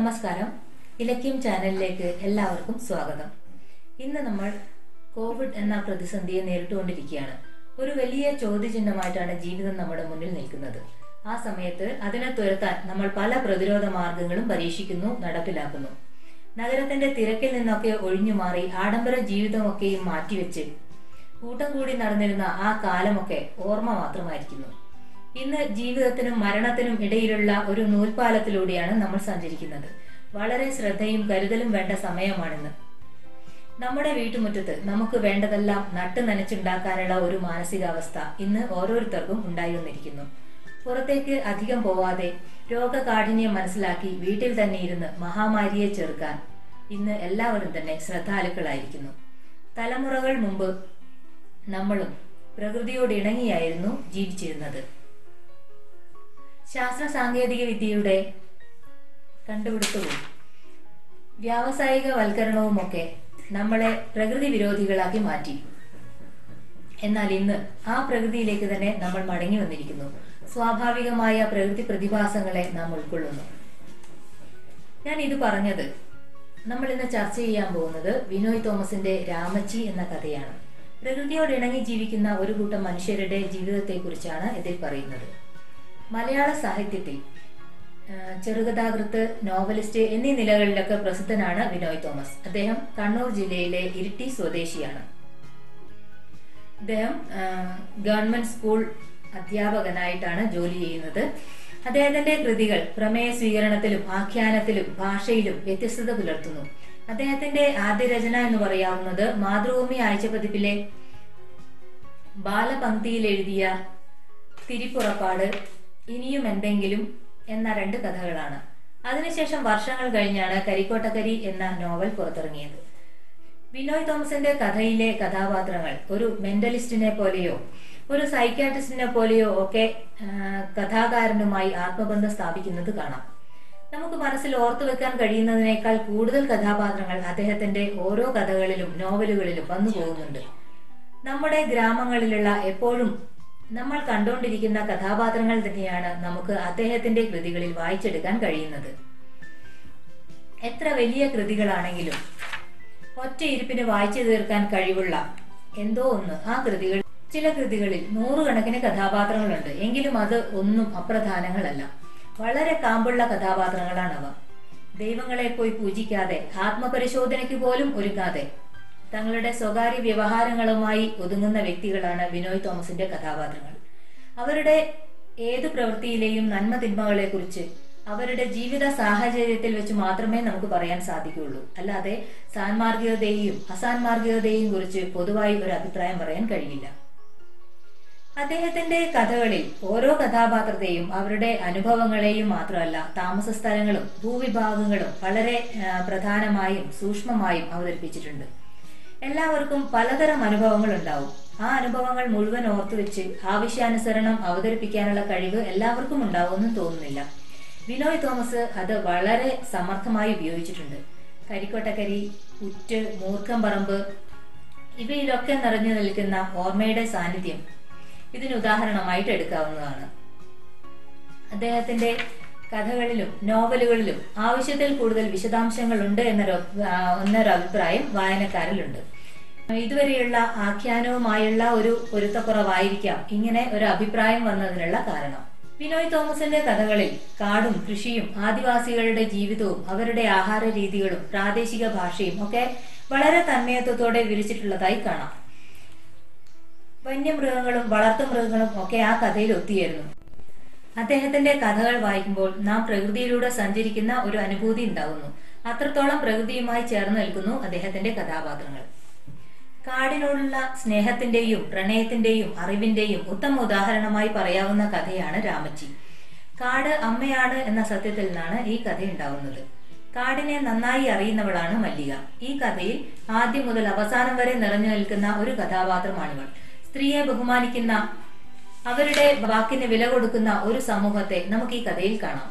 നമസ്കാരം ഇലക്യം ചാനലിലേക്ക് എല്ലാവർക്കും സ്വാഗതം ഇന്ന് നമ്മൾ കോവിഡ് എന്ന പ്രതിസന്ധിയെ നേരിട്ടുകൊണ്ടിരിക്കുകയാണ് ഒരു വലിയ ചോദ്യചിഹ്നമായിട്ടാണ് ജീവിതം നമ്മുടെ മുന്നിൽ നിൽക്കുന്നത് ആ സമയത്ത് അതിനെ തുരത്താൻ നമ്മൾ പല പ്രതിരോധ മാർഗങ്ങളും പരീക്ഷിക്കുന്നു നടപ്പിലാക്കുന്നു നഗരത്തിന്റെ തിരക്കിൽ നിന്നൊക്കെ ഒഴിഞ്ഞു മാറി ആഡംബര ജീവിതമൊക്കെയും മാറ്റിവെച്ച് കൂട്ടം കൂടി നടന്നിരുന്ന ആ കാലമൊക്കെ ഓർമ്മ മാത്രമായിരിക്കുന്നു ഇന്ന് ജീവിതത്തിനും മരണത്തിനും ഇടയിലുള്ള ഒരു നൂൽപാലത്തിലൂടെയാണ് നമ്മൾ സഞ്ചരിക്കുന്നത് വളരെ ശ്രദ്ധയും കരുതലും വേണ്ട സമയമാണിന്ന് നമ്മുടെ വീട്ടുമുറ്റത്ത് നമുക്ക് വേണ്ടതെല്ലാം നട്ടു നനച്ചുണ്ടാക്കാനുള്ള ഒരു മാനസികാവസ്ഥ ഇന്ന് ഓരോരുത്തർക്കും ഉണ്ടായി വന്നിരിക്കുന്നു പുറത്തേക്ക് അധികം പോവാതെ രോഗകാഠിന്യം മനസ്സിലാക്കി വീട്ടിൽ തന്നെ ഇരുന്ന് മഹാമാരിയെ ചെറുക്കാൻ ഇന്ന് എല്ലാവരും തന്നെ ശ്രദ്ധാലുക്കളായിരിക്കുന്നു തലമുറകൾ മുമ്പ് നമ്മളും പ്രകൃതിയോട് ഇണങ്ങിയായിരുന്നു ജീവിച്ചിരുന്നത് ശാസ്ത്ര സാങ്കേതിക വിദ്യയുടെ കണ്ടുപിടുത്തവും വ്യാവസായിക വൽക്കരണവുമൊക്കെ നമ്മളെ പ്രകൃതി വിരോധികളാക്കി മാറ്റി എന്നാൽ ഇന്ന് ആ പ്രകൃതിയിലേക്ക് തന്നെ നമ്മൾ മടങ്ങി വന്നിരിക്കുന്നു സ്വാഭാവികമായ പ്രകൃതി പ്രതിഭാസങ്ങളെ നാം ഉൾക്കൊള്ളുന്നു ഞാൻ ഇത് പറഞ്ഞത് നമ്മൾ ഇന്ന് ചർച്ച ചെയ്യാൻ പോകുന്നത് വിനോയ് തോമസിന്റെ രാമച്ചി എന്ന കഥയാണ് പ്രകൃതിയോട് ഇണങ്ങി ജീവിക്കുന്ന ഒരു കൂട്ടം മനുഷ്യരുടെ ജീവിതത്തെക്കുറിച്ചാണ് ഇതിൽ പറയുന്നത് മലയാള സാഹിത്യത്തിൽ ആ, ചെറുകഥാകൃത്ത് നോവലിസ്റ്റ് എന്നീ നിലകളിലൊക്കെ പ്രസിദ്ധനാണ് വിനോയ് തോമസ് അദ്ദേഹം കണ്ണൂർ ജില്ലയിലെ ഇരിട്ടി സ്വദേശിയാണ് അദ്ദേഹം ആ, ഗവൺമെന്റ് സ്കൂൾ അധ്യാപകനായിട്ടാണ് ജോലി ചെയ്യുന്നത് അദ്ദേഹത്തിന്റെ കൃതികൾ പ്രമേയ സ്വീകരണത്തിലും ആഖ്യാനത്തിലും ഭാഷയിലും വ്യത്യസ്തത പുലർത്തുന്നു അദ്ദേഹത്തിന്റെ ആദ്യ രചന എന്ന് പറയാവുന്നത് മാതൃഭൂമി ആഴ്ചപ്പതിപ്പിലെ ബാലപംക്തിയിൽ എഴുതിയ തിരിപ്പുറപ്പാട് ഇനിയും എന്തെങ്കിലും എന്ന രണ്ട് കഥകളാണ് അതിനുശേഷം വർഷങ്ങൾ കഴിഞ്ഞാണ് കരിക്കോട്ടക്കരി എന്ന നോവൽ പുറത്തിറങ്ങിയത് വിനോയ് തോമസിന്റെ കഥയിലെ കഥാപാത്രങ്ങൾ ഒരു മെന്റലിസ്റ്റിനെ പോലെയോ ഒരു സൈക്യാട്രിസ്റ്റിനെ പോലെയോ ഒക്കെ ആ, കഥാകാരനുമായി ആത്മബന്ധം സ്ഥാപിക്കുന്നത് കാണാം നമുക്ക് മനസ്സിൽ ഓർത്തു വെക്കാൻ കഴിയുന്നതിനേക്കാൾ കൂടുതൽ കഥാപാത്രങ്ങൾ അദ്ദേഹത്തിന്റെ ഓരോ കഥകളിലും നോവലുകളിലും വന്നു പോകുന്നുണ്ട് നമ്മുടെ ഗ്രാമങ്ങളിലുള്ള എപ്പോഴും നമ്മൾ കണ്ടുകൊണ്ടിരിക്കുന്ന കഥാപാത്രങ്ങൾ തന്നെയാണ് നമുക്ക് അദ്ദേഹത്തിന്റെ കൃതികളിൽ വായിച്ചെടുക്കാൻ കഴിയുന്നത് എത്ര വലിയ കൃതികളാണെങ്കിലും ഒറ്റ ഇരിപ്പിന് വായിച്ചു തീർക്കാൻ കഴിവുള്ള എന്തോ ഒന്ന് ആ കൃതികൾ ചില കൃതികളിൽ നൂറുകണക്കിന് കഥാപാത്രങ്ങളുണ്ട് എങ്കിലും അത് ഒന്നും അപ്രധാനങ്ങളല്ല വളരെ കാമ്പുള്ള കഥാപാത്രങ്ങളാണവ ദൈവങ്ങളെ പോയി പൂജിക്കാതെ ആത്മപരിശോധനയ്ക്ക് പോലും ഒരുങ്ങാതെ തങ്ങളുടെ സ്വകാര്യ വ്യവഹാരങ്ങളുമായി ഒതുങ്ങുന്ന വ്യക്തികളാണ് വിനോയ് തോമസിന്റെ കഥാപാത്രങ്ങൾ അവരുടെ ഏത് പ്രവൃത്തിയിലെയും നന്മ തിന്മകളെ കുറിച്ച് അവരുടെ ജീവിത സാഹചര്യത്തിൽ വെച്ച് മാത്രമേ നമുക്ക് പറയാൻ സാധിക്കുകയുള്ളൂ അല്ലാതെ സാൻമാർഗികതയെയും അസാൻമാർഗികതയെയും കുറിച്ച് പൊതുവായി ഒരു അഭിപ്രായം പറയാൻ കഴിയില്ല അദ്ദേഹത്തിന്റെ കഥകളിൽ ഓരോ കഥാപാത്രത്തെയും അവരുടെ അനുഭവങ്ങളെയും മാത്രമല്ല താമസ സ്ഥലങ്ങളും ഭൂവിഭാഗങ്ങളും വളരെ ആ, പ്രധാനമായും സൂക്ഷ്മമായും അവതരിപ്പിച്ചിട്ടുണ്ട് എല്ലാവർക്കും പലതരം അനുഭവങ്ങൾ ഉണ്ടാവും ആ അനുഭവങ്ങൾ മുഴുവൻ ഓർത്തുവെച്ച് ആവശ്യാനുസരണം അവതരിപ്പിക്കാനുള്ള കഴിവ് എല്ലാവർക്കും ഉണ്ടാവുമെന്നും തോന്നുന്നില്ല വിനോയ് തോമസ് അത് വളരെ സമർത്ഥമായി ഉപയോഗിച്ചിട്ടുണ്ട് കരിക്കോട്ടക്കരി ഉറ്റ് മൂർക്കം പറമ്പ് ഇവയിലൊക്കെ നിറഞ്ഞു നിൽക്കുന്ന ഓർമ്മയുടെ സാന്നിധ്യം ഇതിന് ഉദാഹരണമായിട്ട് എടുക്കാവുന്നതാണ് അദ്ദേഹത്തിന്റെ കഥകളിലും നോവലുകളിലും ആവശ്യത്തിൽ കൂടുതൽ വിശദാംശങ്ങളുണ്ട് എന്നൊരു ആ, എന്നൊരു അഭിപ്രായം വായനക്കാരിലുണ്ട് ഇതുവരെയുള്ള ആഖ്യാനവുമായുള്ള ഒരു പൊരുത്തക്കുറവായിരിക്കാം ഇങ്ങനെ ഒരു അഭിപ്രായം വന്നതിനുള്ള കാരണം വിനോയ് തോമസിന്റെ കഥകളിൽ കാടും കൃഷിയും ആദിവാസികളുടെ ജീവിതവും അവരുടെ ആഹാര രീതികളും പ്രാദേശിക ഭാഷയും ഒക്കെ വളരെ തന്മയത്വത്തോടെ വിവരിച്ചിട്ടുള്ളതായി കാണാം വന്യമൃഗങ്ങളും വളർത്തുമൃഗങ്ങളും ഒക്കെ ആ കഥയിൽ ഒത്തുചേരുന്നു അദ്ദേഹത്തിന്റെ കഥകൾ വായിക്കുമ്പോൾ നാം പ്രകൃതിയിലൂടെ സഞ്ചരിക്കുന്ന ഒരു അനുഭൂതി ഉണ്ടാകുന്നു അത്രത്തോളം പ്രകൃതിയുമായി ചേർന്ന് നിൽക്കുന്നു അദ്ദേഹത്തിന്റെ കഥാപാത്രങ്ങൾ കാടിനോടുള്ള സ്നേഹത്തിന്റെയും പ്രണയത്തിന്റെയും അറിവിന്റെയും ഉത്തമ ഉദാഹരണമായി പറയാവുന്ന കഥയാണ് രാമച്ചി കാട് അമ്മയാണ് എന്ന സത്യത്തിൽ നിന്നാണ് ഈ കഥ ഉണ്ടാവുന്നത് കാടിനെ നന്നായി അറിയുന്നവളാണ് മല്ലിക ഈ കഥയിൽ ആദ്യം മുതൽ അവസാനം വരെ നിറഞ്ഞു നിൽക്കുന്ന ഒരു കഥാപാത്രമാണിവൾ സ്ത്രീയെ ബഹുമാനിക്കുന്ന അവരുടെ വാക്കിന് വില കൊടുക്കുന്ന ഒരു സമൂഹത്തെ നമുക്ക് ഈ കഥയിൽ കാണാം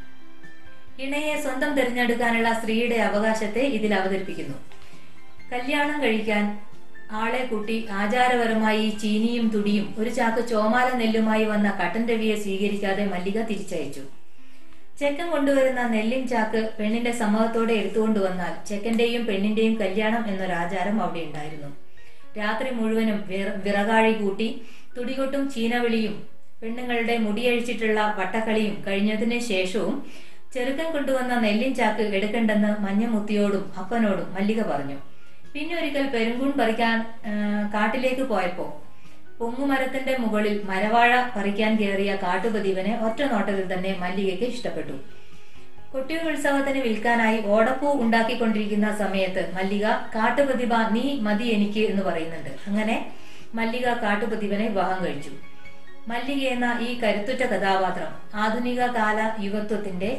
ഇണയെ സ്വന്തം തിരഞ്ഞെടുക്കാനുള്ള സ്ത്രീയുടെ അവകാശത്തെ ഇതിൽ അവതരിപ്പിക്കുന്നു കല്യാണം കഴിക്കാൻ ആളെ കൂട്ടി ആചാരപരമായി ചീനിയും തുടിയും ഒരു ചാക്ക് ചോമാല നെല്ലുമായി വന്ന കട്ടൻ രവിയെ സ്വീകരിക്കാതെ മല്ലിക തിരിച്ചയച്ചു ചെക്കൻ കൊണ്ടുവരുന്ന നെല്ലിൻ ചാക്ക് പെണ്ണിന്റെ സമ്മതത്തോടെ എടുത്തുകൊണ്ടുവന്നാൽ ചെക്കന്റെയും പെണ്ണിന്റെയും കല്യാണം എന്നൊരാചാരം അവിടെ ഉണ്ടായിരുന്നു രാത്രി മുഴുവനും വിറ- വിറകാഴി കൂട്ടി തുടികൊട്ടും ചീനവിളിയും പെണ്ണുങ്ങളുടെ മുടിയഴിച്ചിട്ടുള്ള വട്ടക്കളിയും കഴിഞ്ഞതിന് ശേഷവും ചെറുക്കൻ കൊണ്ടുവന്ന നെല്ലിൻ ചാക്ക് എടുക്കണ്ടെന്ന് മഞ്ഞമുത്തിയോടും അപ്പനോടും മല്ലിക പറഞ്ഞു പിന്നെ ഒരിക്കൽ പെരുങ്കൂൺ പറിക്കാൻ ആ, കാട്ടിലേക്ക് പോയപ്പോ പൊങ്ങുമരത്തിന്റെ മുകളിൽ മരവാഴ പറിക്കാൻ കയറിയ കാട്ടുപതിവനെ ഒറ്റ നോട്ടത്തിൽ തന്നെ മല്ലികയ്ക്ക് ഇഷ്ടപ്പെട്ടു കൊട്ടിയൂർ ഉത്സവത്തിന് വിൽക്കാനായി ഓടപ്പൂ ഉണ്ടാക്കിക്കൊണ്ടിരിക്കുന്ന സമയത്ത് മല്ലിക കാട്ടുപ്രതിഭ നീ മതി എനിക്ക് എന്ന് പറയുന്നുണ്ട് അങ്ങനെ മല്ലിക കാട്ടുപ്രതിഭനെ വിവാഹം കഴിച്ചു മല്ലിക എന്ന ഈ കരുത്തുറ്റ കഥാപാത്രം ആധുനിക കാല യുവത്വത്തിന്റെ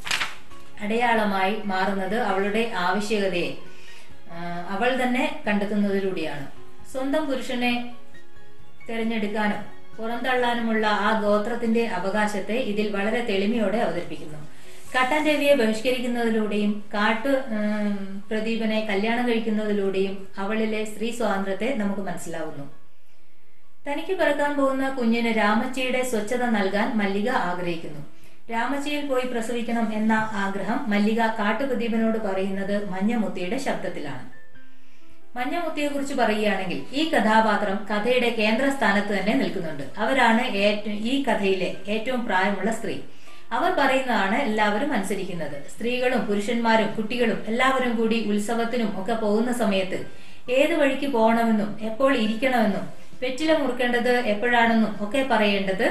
അടയാളമായി മാറുന്നത് അവളുടെ ആവശ്യകതയെ ആ, അവൾ തന്നെ കണ്ടെത്തുന്നതിലൂടെയാണ് സ്വന്തം പുരുഷനെ തിരഞ്ഞെടുക്കാനും പുറന്തള്ളാനുമുള്ള ആ ഗോത്രത്തിന്റെ അവകാശത്തെ ഇതിൽ വളരെ തെളിമയോടെ അവതരിപ്പിക്കുന്നു കട്ടൻ രവിയെ ബഹിഷ്കരിക്കുന്നതിലൂടെയും കാട്ടു ഉം, പ്രദീപനെ കല്യാണം കഴിക്കുന്നതിലൂടെയും അവളിലെ സ്ത്രീ സ്വാതന്ത്ര്യത്തെ നമുക്ക് മനസ്സിലാവുന്നു തനിക്ക് പിറക്കാൻ പോകുന്ന കുഞ്ഞിന് രാമച്ചിയുടെ സ്വച്ഛത നൽകാൻ മല്ലിക ആഗ്രഹിക്കുന്നു രാമച്ചിയിൽ പോയി പ്രസവിക്കണം എന്ന ആഗ്രഹം മല്ലിക കാട്ടുപ്രദീപനോട് പറയുന്നത് മഞ്ഞമുത്തിയുടെ ശബ്ദത്തിലാണ് മഞ്ഞമുത്തിയെ കുറിച്ച് പറയുകയാണെങ്കിൽ ഈ കഥാപാത്രം കഥയുടെ കേന്ദ്ര സ്ഥാനത്ത് തന്നെ നിൽക്കുന്നുണ്ട് അവരാണ് ഏറ്റവും ഈ കഥയിലെ ഏറ്റവും പ്രായമുള്ള സ്ത്രീ അവർ പറയുന്നതാണ് എല്ലാവരും അനുസരിക്കുന്നത് സ്ത്രീകളും പുരുഷന്മാരും കുട്ടികളും എല്ലാവരും കൂടി ഉത്സവത്തിനും ഒക്കെ പോകുന്ന സമയത്ത് ഏത് വഴിക്ക് പോകണമെന്നും എപ്പോൾ ഇരിക്കണമെന്നും വെറ്റില മുറുക്കേണ്ടത് എപ്പോഴാണെന്നും ഒക്കെ പറയേണ്ടത്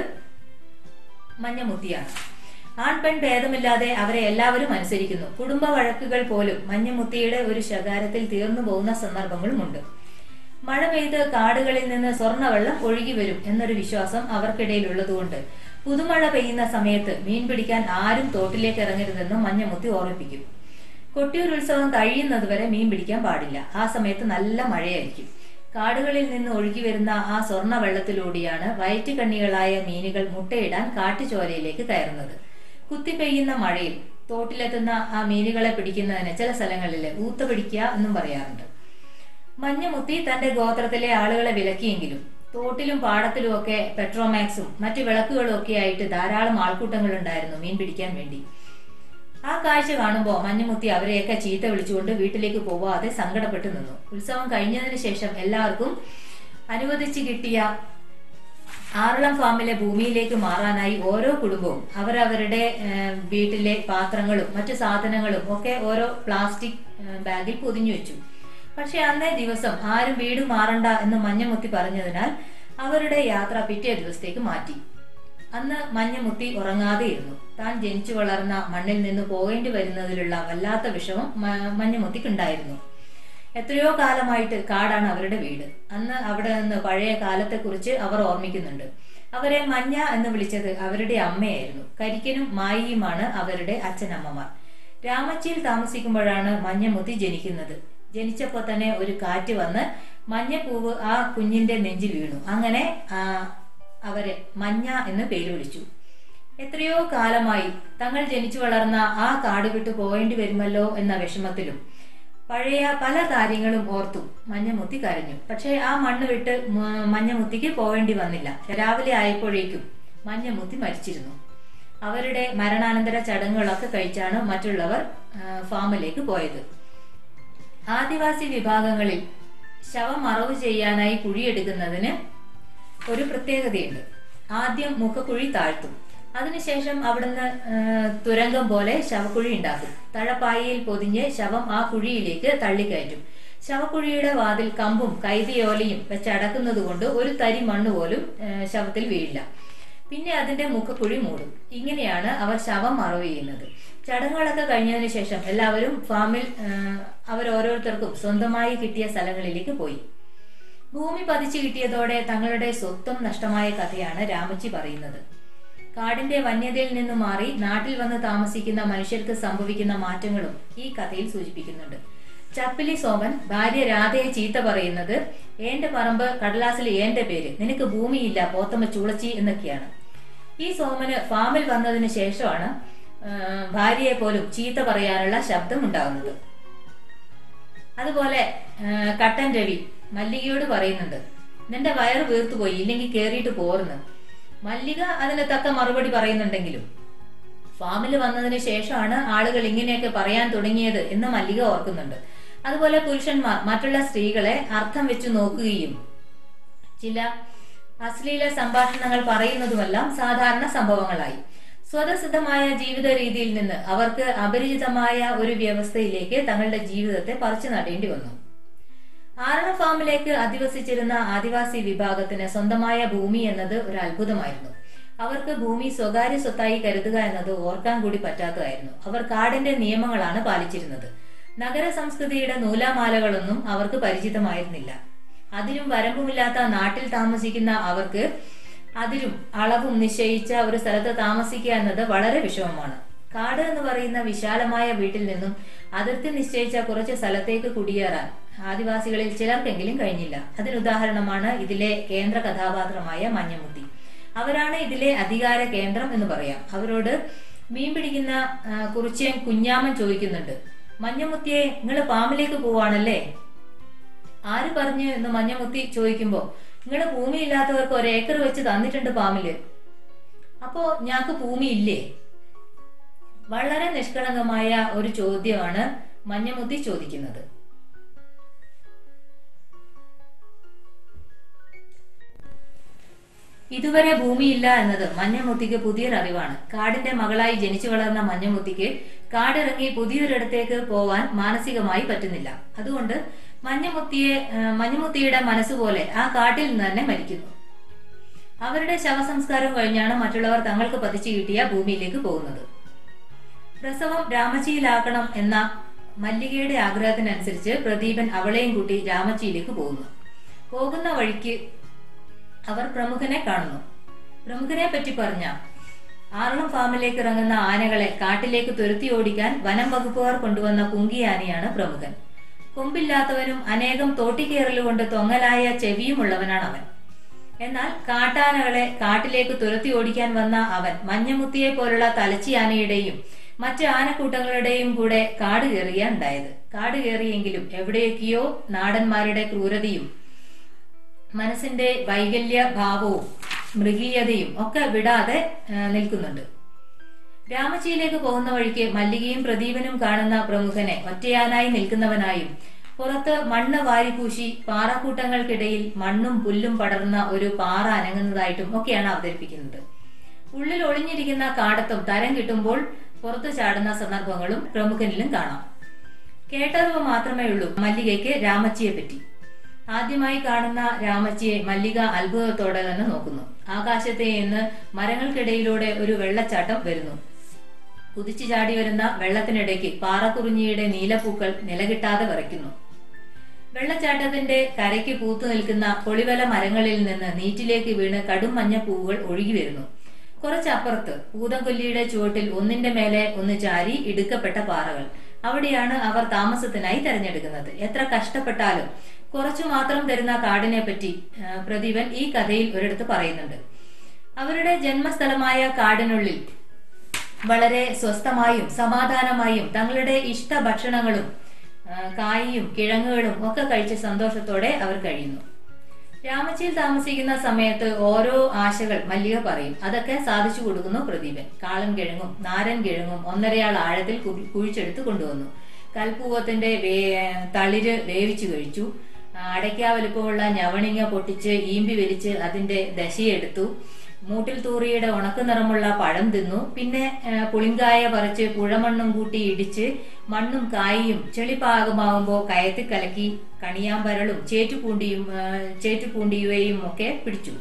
മഞ്ഞമുത്തിയാണ് ആൺ പെൺ ഭേദമില്ലാതെ അവരെ എല്ലാവരും അനുസരിക്കുന്നു കുടുംബ വഴക്കുകൾ പോലും മഞ്ഞമുത്തിയുടെ ഒരു ശകാരത്തിൽ തീർന്നു പോകുന്ന സന്ദർഭങ്ങളുമുണ്ട് മഴ പെയ്ത് കാടുകളിൽ നിന്ന് സ്വർണ്ണവെള്ളം ഒഴുകി വരും എന്നൊരു വിശ്വാസം അവർക്കിടയിൽ ഉള്ളതുകൊണ്ട് പുതുമഴ പെയ്യുന്ന സമയത്ത് മീൻ പിടിക്കാൻ ആരും തോട്ടിലേക്ക് ഇറങ്ങരുതെന്നും മഞ്ഞമുത്തി ഓർമ്മിപ്പിക്കും കൊട്ടിയൂർ ഉത്സവം കഴിയുന്നതുവരെ മീൻ പിടിക്കാൻ പാടില്ല ആ സമയത്ത് നല്ല മഴയായിരിക്കും കാടുകളിൽ നിന്ന് ഒഴുകി വരുന്ന ആ സ്വർണ്ണ വെള്ളത്തിലൂടെയാണ് വയറ്റുകണ്ണികളായ മീനുകൾ മുട്ടയിടാൻ കാട്ടുചോരയിലേക്ക് കയറുന്നത് കുത്തി പെയ്യുന്ന മഴയിൽ തോട്ടിലെത്തുന്ന ആ മീനുകളെ പിടിക്കുന്നതിന് ചില സ്ഥലങ്ങളിൽ ഊത്ത പിടിക്കുക എന്നും പറയാറുണ്ട് മഞ്ഞമുത്തി തന്റെ ഗോത്രത്തിലെ ആളുകളെ വിലക്കിയെങ്കിലും തോട്ടിലും പാടത്തിലും ഒക്കെ പെട്രോമാക്സും മറ്റു വിളക്കുകളും ഒക്കെ ആയിട്ട് ധാരാളം ആൾക്കൂട്ടങ്ങൾ ഉണ്ടായിരുന്നു മീൻ പിടിക്കാൻ വേണ്ടി ആ കാഴ്ച കാണുമ്പോൾ മഞ്ഞുമുത്തി അവരെയൊക്കെ ചീത്ത വിളിച്ചുകൊണ്ട് വീട്ടിലേക്ക് പോവാതെ സങ്കടപ്പെട്ടു നിന്നു ഉത്സവം കഴിഞ്ഞതിന് ശേഷം എല്ലാവർക്കും അനുവദിച്ചു കിട്ടിയ ആറളം ഫാമിലെ ഭൂമിയിലേക്ക് മാറാനായി ഓരോ കുടുംബവും അവരവരുടെ ഏഹ്, വീട്ടിലെ പാത്രങ്ങളും മറ്റു സാധനങ്ങളും ഒക്കെ ഓരോ പ്ലാസ്റ്റിക് ഏഹ്, ബാഗിൽ പൊതിഞ്ഞു വെച്ചു പക്ഷെ അന്നേ ദിവസം ആരും വീട് മാറണ്ട എന്ന് മഞ്ഞമുത്തി പറഞ്ഞതിനാൽ അവരുടെ യാത്ര പിറ്റേ ദിവസത്തേക്ക് മാറ്റി അന്ന് മഞ്ഞമുത്തി ഉറങ്ങാതെ ഇരുന്നു താൻ ജനിച്ചു വളർന്ന മണ്ണിൽ നിന്ന് പോകേണ്ടി വരുന്നതിലുള്ള വല്ലാത്ത വിഷമം മ- മഞ്ഞമുത്തിക്കുണ്ടായിരുന്നു എത്രയോ കാലമായിട്ട് കാടാണ് അവരുടെ വീട് അന്ന് അവിടെ നിന്ന് പഴയ കാലത്തെക്കുറിച്ച് അവർ ഓർമ്മിക്കുന്നുണ്ട് അവരെ മഞ്ഞ എന്ന് വിളിച്ചത് അവരുടെ അമ്മയായിരുന്നു കരിക്കനും മായിയുമാണ് അവരുടെ അച്ഛനമ്മമാർ രാമച്ചിയിൽ താമസിക്കുമ്പോഴാണ് മഞ്ഞമുത്തി ജനിക്കുന്നത് ജനിച്ചപ്പോൾ തന്നെ ഒരു കാറ്റ് വന്ന് മഞ്ഞപ്പൂവ് ആ കുഞ്ഞിന്റെ നെഞ്ചിൽ വീണു അങ്ങനെ ആ, അവരെ മഞ്ഞ എന്ന് പേര് വിളിച്ചു എത്രയോ കാലമായി തങ്ങൾ ജനിച്ചു വളർന്ന ആ കാട് വിട്ടു പോകേണ്ടി വരുമല്ലോ എന്ന വിഷമത്തിലും പഴയ പല കാര്യങ്ങളും ഓർത്തു മഞ്ഞമുത്തി കരഞ്ഞു പക്ഷേ ആ മണ്ണ് വിട്ട് മ- മഞ്ഞമുത്തിക്ക് പോകേണ്ടി വന്നില്ല രാവിലെ ആയപ്പോഴേക്കും മഞ്ഞമുത്തി മരിച്ചിരുന്നു അവരുടെ മരണാനന്തര ചടങ്ങുകളൊക്കെ കഴിച്ചാണ് മറ്റുള്ളവർ ആ, ഫാമിലേക്ക് പോയത് ആദിവാസി വിഭാഗങ്ങളിൽ ശവം മറവ് ചെയ്യാനായി കുഴിയെടുക്കുന്നതിന് ഒരു പ്രത്യേകതയുണ്ട് ആദ്യം മുഖക്കുഴി താഴ്ത്തും അതിനുശേഷം അവിടുന്ന് ആ, തുരങ്കം പോലെ ശവക്കുഴി ഉണ്ടാക്കും തഴപ്പായയിൽ പൊതിഞ്ഞ് ശവം ആ കുഴിയിലേക്ക് തള്ളിക്കയറ്റും ശവക്കുഴിയുടെ വാതിൽ കമ്പും കൈതിയോലയും വെച്ചടക്കുന്നത് കൊണ്ട് ഒരു തരി മണ്ണ് പോലും ആ, ശവത്തിൽ വീഴില്ല പിന്നെ അതിന്റെ മുഖക്കുഴി മൂടും ഇങ്ങനെയാണ് അവർ ശവം മറവ് ചെയ്യുന്നത് ചടങ്ങുകളൊക്കെ കഴിഞ്ഞതിന് ശേഷം എല്ലാവരും ഫാമിൽ ആ, അവർ ഓരോരുത്തർക്കും സ്വന്തമായി കിട്ടിയ സ്ഥലങ്ങളിലേക്ക് പോയി ഭൂമി പതിച്ചു കിട്ടിയതോടെ തങ്ങളുടെ സ്വത്വം നഷ്ടമായ കഥയാണ് രാമച്ചി പറയുന്നത് കാടിന്റെ വന്യതയിൽ നിന്നും മാറി നാട്ടിൽ വന്ന് താമസിക്കുന്ന മനുഷ്യർക്ക് സംഭവിക്കുന്ന മാറ്റങ്ങളും ഈ കഥയിൽ സൂചിപ്പിക്കുന്നുണ്ട് ചപ്പിലി സോമൻ ഭാര്യ രാധയെ ചീത്ത പറയുന്നത് ഏന്റെ പറമ്പ് കടലാസിൽ ഏന്റെ പേര് നിനക്ക് ഭൂമിയില്ല പോത്തമ്മ ചുളച്ചി എന്നൊക്കെയാണ് ഈ സോമന് ഫാമിൽ വന്നതിന് ശേഷമാണ് ആ, ഭാര്യയെ പോലും ചീത്ത പറയാനുള്ള ശബ്ദം ഉണ്ടാകുന്നത് അതുപോലെ ആ, കട്ടൻ രവി മല്ലികയോട് പറയുന്നുണ്ട് നിന്റെ വയറ് വീർത്തുപോയി ഇല്ലെങ്കിൽ കേറിയിട്ട് പോർന്ന് മല്ലിക അതിന് തക്ക മറുപടി പറയുന്നുണ്ടെങ്കിലും ഫാമിൽ വന്നതിന് ശേഷമാണ് ആളുകൾ ഇങ്ങനെയൊക്കെ പറയാൻ തുടങ്ങിയത് എന്ന് മല്ലിക ഓർക്കുന്നുണ്ട് അതുപോലെ പുരുഷന്മാർ മറ്റുള്ള സ്ത്രീകളെ അർത്ഥം വെച്ച് നോക്കുകയും ചില അശ്ലീല സംഭാഷണങ്ങൾ പറയുന്നതുമെല്ലാം സാധാരണ സംഭവങ്ങളായി സ്വതസിദ്ധമായ ജീവിത രീതിയിൽ നിന്ന് അവർക്ക് അപരിചിതമായ ഒരു വ്യവസ്ഥയിലേക്ക് തങ്ങളുടെ ജീവിതത്തെ പറിച്ചു നടേണ്ടി വന്നു ആറണ ഫാമിലേക്ക് അധിവസിച്ചിരുന്ന ആദിവാസി വിഭാഗത്തിന് സ്വന്തമായ ഭൂമി എന്നത് ഒരു അത്ഭുതമായിരുന്നു അവർക്ക് ഭൂമി സ്വകാര്യ സ്വത്തായി കരുതുക എന്നത് ഓർക്കാൻ കൂടി പറ്റാത്തതായിരുന്നു അവർ കാടിന്റെ നിയമങ്ങളാണ് പാലിച്ചിരുന്നത് നഗര സംസ്കൃതിയുടെ നൂലാമാലകളൊന്നും അവർക്ക് പരിചിതമായിരുന്നില്ല അതിനും വരമ്പുമില്ലാത്ത നാട്ടിൽ താമസിക്കുന്ന അവർക്ക് അതിരും അളവും നിശ്ചയിച്ച ഒരു സ്ഥലത്ത് താമസിക്കുക എന്നത് വളരെ വിഷമമാണ് കാട് എന്ന് പറയുന്ന വിശാലമായ വീട്ടിൽ നിന്നും അതിർത്തി നിശ്ചയിച്ച കുറച്ച് സ്ഥലത്തേക്ക് കുടിയേറാൻ ആദിവാസികളിൽ ചിലർക്കെങ്കിലും കഴിഞ്ഞില്ല അതിനുദാഹരണമാണ് ഇതിലെ കേന്ദ്ര കഥാപാത്രമായ മഞ്ഞമുത്തി അവരാണ് ഇതിലെ അധികാര കേന്ദ്രം എന്ന് പറയാം അവരോട് മീൻ പിടിക്കുന്ന ആ, കുറിച്യൻ കുഞ്ഞാമൻ ചോദിക്കുന്നുണ്ട് മഞ്ഞമുത്തിയെ നിങ്ങൾ പാമ്പിലേക്ക് പോവാണല്ലേ ആര് പറഞ്ഞു എന്ന് മഞ്ഞമുത്തി ചോദിക്കുമ്പോ നിങ്ങള് ഭൂമിയില്ലാത്തവർക്ക് ഒരു ഏക്കർ വെച്ച് തന്നിട്ടുണ്ട് പാമ്പില് അപ്പോ ഞങ്ങക്ക് ഭൂമി ഇല്ലേ വളരെ നിഷ്കളങ്കമായ ഒരു ചോദ്യമാണ് മഞ്ഞമുത്തി ചോദിക്കുന്നത് ഇതുവരെ ഭൂമിയില്ല എന്നത് മഞ്ഞമുത്തിക്ക് പുതിയൊരു അറിവാണ് കാടിന്റെ മകളായി ജനിച്ചു വളർന്ന മഞ്ഞമുത്തിക്ക് കാടിറങ്ങി പുതിയൊരിടത്തേക്ക് പോവാൻ മാനസികമായി പറ്റുന്നില്ല അതുകൊണ്ട് മഞ്ഞമുത്തിയെ ആ, മഞ്ഞമുത്തിയുടെ മനസ്സുപോലെ ആ കാട്ടിൽ നിന്ന് തന്നെ മരിക്കുന്നു അവരുടെ ശവസംസ്കാരം കഴിഞ്ഞാണ് മറ്റുള്ളവർ തങ്ങൾക്ക് പതിച്ചു കിട്ടിയ ഭൂമിയിലേക്ക് പോകുന്നത് പ്രസവം രാമച്ചിയിലാക്കണം എന്ന മല്ലികയുടെ ആഗ്രഹത്തിനനുസരിച്ച് പ്രദീപൻ അവളെയും കൂട്ടി രാമച്ചിയിലേക്ക് പോകുന്നു പോകുന്ന വഴിക്ക് അവർ പ്രമുഖനെ കാണുന്നു പ്രമുഖനെ പറ്റി പറഞ്ഞ ആറളം ഫാമിലേക്ക് ഇറങ്ങുന്ന ആനകളെ കാട്ടിലേക്ക് തുരത്തി ഓടിക്കാൻ വനം വകുപ്പുകാർ കൊണ്ടുവന്ന കുങ്കിയാനയാണ് പ്രമുഖൻ കൊമ്പില്ലാത്തവനും അനേകം തോട്ടിക്കേറലുകൊണ്ട് തൊങ്ങലായ ചെവിയുമുള്ളവനാണ് അവൻ എന്നാൽ കാട്ടാനകളെ കാട്ടിലേക്ക് തുരത്തി ഓടിക്കാൻ വന്ന അവൻ മഞ്ഞമുത്തിയെ പോലുള്ള തലച്ചിയാനയുടെയും മറ്റ് ആനക്കൂട്ടങ്ങളുടെയും കൂടെ കാട് കയറിയാണ് ഉണ്ടായത് കാട് കയറിയെങ്കിലും എവിടെയൊക്കെയോ നാടന്മാരുടെ ക്രൂരതയും മനസ്സിന്റെ വൈകല്യ ഭാവവും മൃഗീയതയും ഒക്കെ വിടാതെ ആ, നിൽക്കുന്നുണ്ട് രാമച്ചിയിലേക്ക് പോകുന്ന വഴിക്ക് മല്ലികയും പ്രദീപനും കാണുന്ന പ്രമുഖനെ ഒറ്റയാനായി നിൽക്കുന്നവനായും പുറത്ത് മണ്ണ് വാരിപൂശി പാറക്കൂട്ടങ്ങൾക്കിടയിൽ മണ്ണും പുല്ലും പടർന്ന ഒരു പാറ അനങ്ങുന്നതായിട്ടും ഒക്കെയാണ് അവതരിപ്പിക്കുന്നത് ഉള്ളിൽ ഒളിഞ്ഞിരിക്കുന്ന കാടത്തും തരം കിട്ടുമ്പോൾ പുറത്തു ചാടുന്ന സന്ദർഭങ്ങളും പ്രമുഖനിലും കാണാം കേട്ടറിവ് മാത്രമേ ഉള്ളൂ മല്ലികയ്ക്ക് രാമച്ചിയെ പറ്റി ആദ്യമായി കാണുന്ന രാമച്ചിയെ മല്ലിക അത്ഭുതത്തോടെ തന്നെ നോക്കുന്നു ആകാശത്തെ നിന്ന് മരങ്ങൾക്കിടയിലൂടെ ഒരു വെള്ളച്ചാട്ടം വരുന്നു കുതിച്ചു ചാടി വരുന്ന വെള്ളത്തിനിടയ്ക്ക് പാറക്കുറിഞ്ഞിയുടെ നീലപ്പൂക്കൾ നിലകിട്ടാതെ വിറയ്ക്കുന്നു വെള്ളച്ചാട്ടത്തിന്റെ കരയ്ക്ക് പൂത്തു നിൽക്കുന്ന പൊളിവല മരങ്ങളിൽ നിന്ന് നീറ്റിലേക്ക് വീണ് കടും മഞ്ഞ പൂവുകൾ ഒഴുകി വരുന്നു കുറച്ചപ്പുറത്ത് പൂതംകൊല്ലിയുടെ ചുവട്ടിൽ ഒന്നിന്റെ മേലെ ഒന്ന് ചാരി ഇടുക്കപ്പെട്ട പാറകൾ അവിടെയാണ് അവർ താമസത്തിനായി തെരഞ്ഞെടുക്കുന്നത് എത്ര കഷ്ടപ്പെട്ടാലും കുറച്ചു മാത്രം തരുന്ന കാടിനെ പറ്റി ആ, പ്രദീപൻ ഈ കഥയിൽ ഒരിടത്ത് പറയുന്നുണ്ട് അവരുടെ ജന്മസ്ഥലമായ കാടിനുള്ളിൽ വളരെ സ്വസ്ഥമായും സമാധാനമായും തങ്ങളുടെ ഇഷ്ട ഭക്ഷണങ്ങളും ആ, കായും കിഴങ്ങുകളും ഒക്കെ കഴിച്ച് സന്തോഷത്തോടെ അവർ കഴിയുന്നു രാമച്ചിയിൽ താമസിക്കുന്ന സമയത്ത് ഓരോ ആശകൾ മല്ലിക പറയും അതൊക്കെ സാധിച്ചു കൊടുക്കുന്നു പ്രദീപൻ കാളൻ കിഴങ്ങും നാരൻ കിഴങ്ങും ഒന്നരയാൾ ആഴത്തിൽ കു- കുഴിച്ചെടുത്ത് കൊണ്ടുവന്നു കൽപ്പൂവത്തിന്റെ വേ തളിര് വേവിച്ചു കഴിച്ചു ആ, അടയ്ക്കാ വലുപ്പമുള്ള ഞവണിങ്ങ പൊട്ടിച്ച് ഈമ്പി വലിച്ച് അതിന്റെ ദശയെടുത്തു മൂട്ടിൽ തൂറിയുടെ ഉണക്ക് നിറമുള്ള പഴം തിന്നു പിന്നെ ആ, പുളിങ്കായ പറിച്ച് പുഴമണ്ണും കൂട്ടി ഇടിച്ച് മണ്ണും കായും ചെളിപ്പാകമാകുമ്പോൾ കയത്തി കലക്കി കണിയാമ്പരളും ചേറ്റുപൂണ്ടിയും ആ, ചേറ്റുപൂണ്ടിയുവയും ഒക്കെ പിടിച്ചു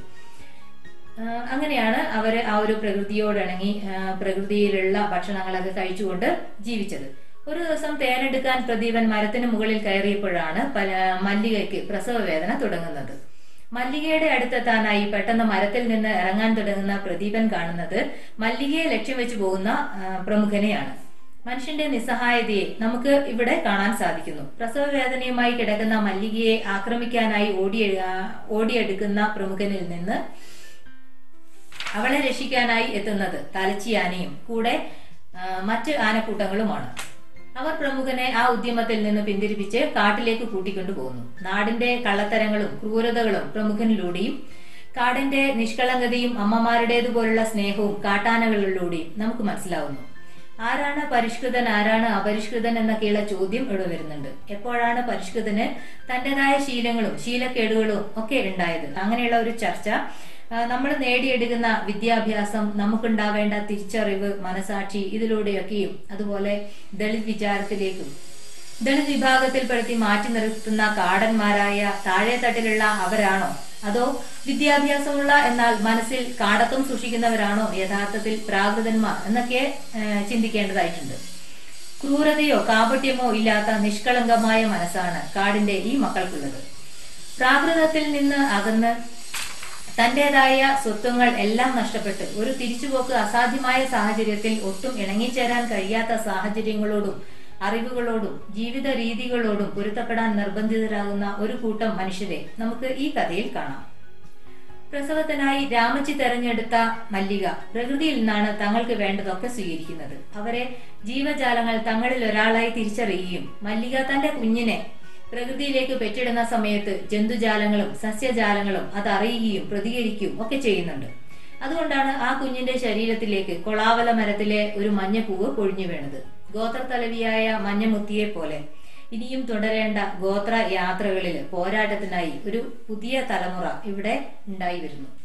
ആ, അങ്ങനെയാണ് അവര് ആ ഒരു പ്രകൃതിയോടിണങ്ങി ആ, പ്രകൃതിയിലുള്ള ഭക്ഷണങ്ങളൊക്കെ കഴിച്ചുകൊണ്ട് ജീവിച്ചത് ഒരു ദിവസം തേനെടുക്കാൻ പ്രദീപൻ മരത്തിന് മുകളിൽ കയറിയപ്പോഴാണ് പല മല്ലികയ്ക്ക് പ്രസവ വേദന തുടങ്ങുന്നത് മല്ലികയുടെ അടുത്തെത്താനായി പെട്ടെന്ന് മരത്തിൽ നിന്ന് ഇറങ്ങാൻ തുടങ്ങുന്ന പ്രദീപൻ കാണുന്നത് മല്ലികയെ ലക്ഷ്യം വെച്ച് പോകുന്ന ആ, പ്രമുഖനെയാണ് മനുഷ്യന്റെ നിസ്സഹായതയെ നമുക്ക് ഇവിടെ കാണാൻ സാധിക്കുന്നു പ്രസവ വേദനയുമായി കിടക്കുന്ന മല്ലികയെ ആക്രമിക്കാനായി ഓടി ഓടിയെടുക്കുന്ന പ്രമുഖനിൽ നിന്ന് അവളെ രക്ഷിക്കാനായി എത്തുന്നത് തലച്ചിയാനയും കൂടെ ആ, മറ്റ് ആനക്കൂട്ടങ്ങളുമാണ് അവർ പ്രമുഖനെ ആ ഉദ്യമത്തിൽ നിന്ന് പിന്തിരിപ്പിച്ച് കാട്ടിലേക്ക് കൂട്ടിക്കൊണ്ടു പോകുന്നു നാടിന്റെ കള്ളത്തരങ്ങളും ക്രൂരതകളും പ്രമുഖനിലൂടെയും കാടിന്റെ നിഷ്കളങ്കതയും അമ്മമാരുടേതുപോലുള്ള സ്നേഹവും കാട്ടാനകളിലൂടെയും നമുക്ക് മനസ്സിലാവുന്നു ആരാണ് പരിഷ്കൃതൻ ആരാണ് അപരിഷ്കൃതൻ എന്നൊക്കെയുള്ള ചോദ്യം ഇവിടെ വരുന്നുണ്ട് എപ്പോഴാണ് പരിഷ്കൃതന് തന്റേതായ ശീലങ്ങളും ശീലക്കേടുകളും ഒക്കെ ഉണ്ടായത് അങ്ങനെയുള്ള ഒരു ചർച്ച നമ്മൾ നേടിയെടുക്കുന്ന വിദ്യാഭ്യാസം നമുക്കുണ്ടാവേണ്ട തിരിച്ചറിവ് മനസാക്ഷി ഇതിലൂടെയൊക്കെയും അതുപോലെ ദളിത് വിചാരത്തിലേക്കും ദളിത് വിഭാഗത്തിൽപ്പെടുത്തി മാറ്റി നിർത്തുന്ന കാടന്മാരായ താഴെ തട്ടിലുള്ള അവരാണോ അതോ വിദ്യാഭ്യാസമുള്ള എന്നാൽ മനസ്സിൽ കാടത്വം സൂക്ഷിക്കുന്നവരാണോ യഥാർത്ഥത്തിൽ പ്രാകൃതന്മാർ എന്നൊക്കെ ഏഹ്, ചിന്തിക്കേണ്ടതായിട്ടുണ്ട് ക്രൂരതയോ കാപട്യമോ ഇല്ലാത്ത നിഷ്കളങ്കമായ മനസ്സാണ് കാടിന്റെ ഈ മക്കൾക്കുള്ളത് പ്രാകൃതത്തിൽ നിന്ന് അകന്ന് തന്റേതായ സ്വത്വങ്ങൾ എല്ലാം നഷ്ടപ്പെട്ട് ഒരു തിരിച്ചുപോക്ക് അസാധ്യമായ സാഹചര്യത്തിൽ ഒട്ടും ഇണങ്ങിച്ചേരാൻ കഴിയാത്ത സാഹചര്യങ്ങളോടും അറിവുകളോടും ജീവിത രീതികളോടും പൊരുത്തപ്പെടാൻ നിർബന്ധിതരാകുന്ന ഒരു കൂട്ടം മനുഷ്യരെ നമുക്ക് ഈ കഥയിൽ കാണാം പ്രസവത്തിനായി രാമച്ചി തെരഞ്ഞെടുത്ത മല്ലിക പ്രകൃതിയിൽ നിന്നാണ് തങ്ങൾക്ക് വേണ്ടതൊക്കെ സ്വീകരിക്കുന്നത് അവരെ ജീവജാലങ്ങൾ തങ്ങളിൽ ഒരാളായി തിരിച്ചറിയുകയും മല്ലിക തന്റെ കുഞ്ഞിനെ പ്രകൃതിയിലേക്ക് പെറ്റിടുന്ന സമയത്ത് ജന്തുജാലങ്ങളും സസ്യജാലങ്ങളും അത് അറിയുകയും പ്രതികരിക്കുകയും ഒക്കെ ചെയ്യുന്നുണ്ട് അതുകൊണ്ടാണ് ആ കുഞ്ഞിന്റെ ശരീരത്തിലേക്ക് കൊളാവല മരത്തിലെ ഒരു മഞ്ഞപ്പൂവ് പൊഴിഞ്ഞു വീണത് ഗോത്രത്തലവിയായ മഞ്ഞമുത്തിയെ പോലെ ഇനിയും തുടരേണ്ട ഗോത്ര യാത്രകളിൽ പോരാട്ടത്തിനായി ഒരു പുതിയ തലമുറ ഇവിടെ ഉണ്ടായി വരുന്നു